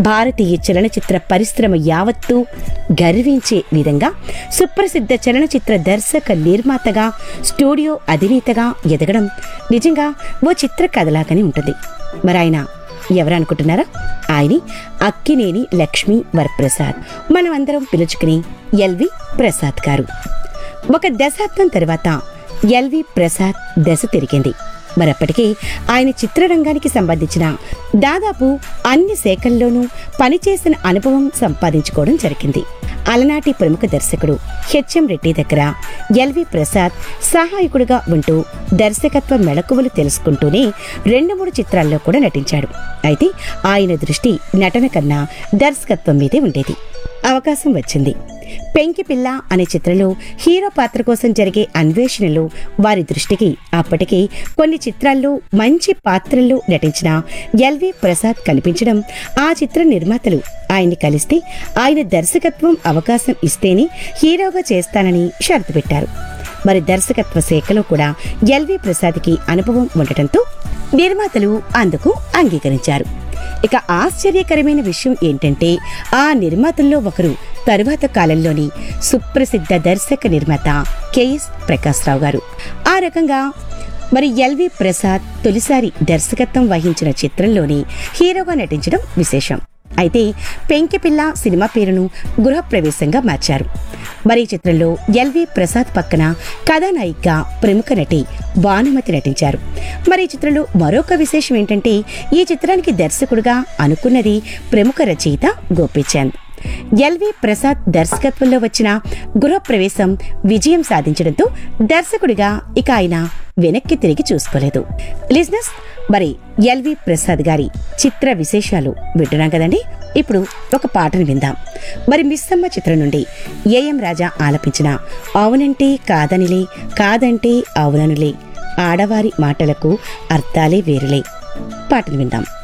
భారతీయ చలనచిత్ర పరిశ్రమ యావత్తూ గర్వించే విధంగా సుప్రసిద్ధ చలనచిత్ర దర్శక నిర్మాతగా స్టూడియో అధినేతగా ఎదగడం నిజంగా ఓ చిత్ర కథలాగానే ఉంటుంది మరి ఆయన ఎవరనుకుంటున్నారా ఆయని అక్కినేని లక్ష్మీ వరప్రసాద్ మనం అందరం పిలుచుకుని ఎల్వి ప్రసాద్ గారు ఒక దశాబ్దం తర్వాత ఎల్వి ప్రసాద్ దశ తిరిగింది మరప్పటికీ ఆయన చిత్రరంగానికి సంబంధించిన దాదాపు అన్ని శాఖల్లోనూ పనిచేసిన అనుభవం సంపాదించుకోవడం జరిగింది అలనాటి ప్రముఖ దర్శకుడు హెచ్ఎం రెడ్డి దగ్గర ఎల్వి ప్రసాద్ సహాయకుడిగా ఉంటూ దర్శకత్వ మెళకువలు తెలుసుకుంటూనే రెండు మూడు చిత్రాల్లో కూడా నటించాడు అయితే ఆయన దృష్టి నటన కన్నా దర్శకత్వం మీదే ఉండేది అవకాశం వచ్చింది పెంకి పిల్ల అనే చిత్రంలో హీరో పాత్ర కోసం జరిగే అన్వేషణలో వారి దృష్టికి అప్పటికి కొన్ని చిత్రాల్లో మంచి పాత్రల్లో నటించిన ఎల్వి ప్రసాద్ కనిపించడం ఆ చిత్ర నిర్మాతలు ఆయన్ని కలిస్తే ఆయన దర్శకత్వం అవకాశం ఇస్తేనే హీరోగా చేస్తానని షరతు పెట్టారు మరి దర్శకత్వ శాఖలో కూడా ఎల్వి ప్రసాద్కి అనుభవం ఉండటంతో నిర్మాతలు అందుకు అంగీకరించారు ఇక ఆశ్చర్యకరమైన విషయం ఏంటంటే ఆ నిర్మాతల్లో ఒకరు తరువాత కాలంలోని సుప్రసిద్ధ దర్శక నిర్మాత కెఎస్ ప్రకాశ్రావు గారు ఆ రకంగా మరి ఎల్వి ప్రసాద్ తొలిసారి దర్శకత్వం వహించిన చిత్రంలోని హీరోగా నటించడం విశేషం అయితే పెంకిపిల్ల సినిమా పేరును గృహప్రవేశంగా మార్చారు మరి ఈ చిత్రంలో ఎల్వి ప్రసాద్ పక్కన కథానాయికగా ప్రముఖ నటి భానుమతి నటించారు మరి ఈ చిత్రంలో మరొక విశేషం ఏంటంటే ఈ చిత్రానికి దర్శకుడుగా అనుకున్నది ప్రముఖ రచయిత గోపీచంద్ ఎల్వి ప్రసాద్ దర్శకత్వంలో వచ్చిన గృహప్రవేశం విజయం సాధించడంతో దర్శకుడిగా ఇక ఆయన వెనక్కి తిరిగి చూసుకోలేదు లిజినెస్ మరి ఎల్వి ప్రసాద్ గారి చిత్ర విశేషాలు వింటున్నాం కదండి ఇప్పుడు ఒక పాటను విందాం మరి మిస్సమ్మ చిత్రం నుండి ఏఎం రాజా ఆలపించిన అవునంటే కాదనిలే కాదంటే అవుననులే ఆడవారి మాటలకు అర్థాలే వేరులే పాటను విందాం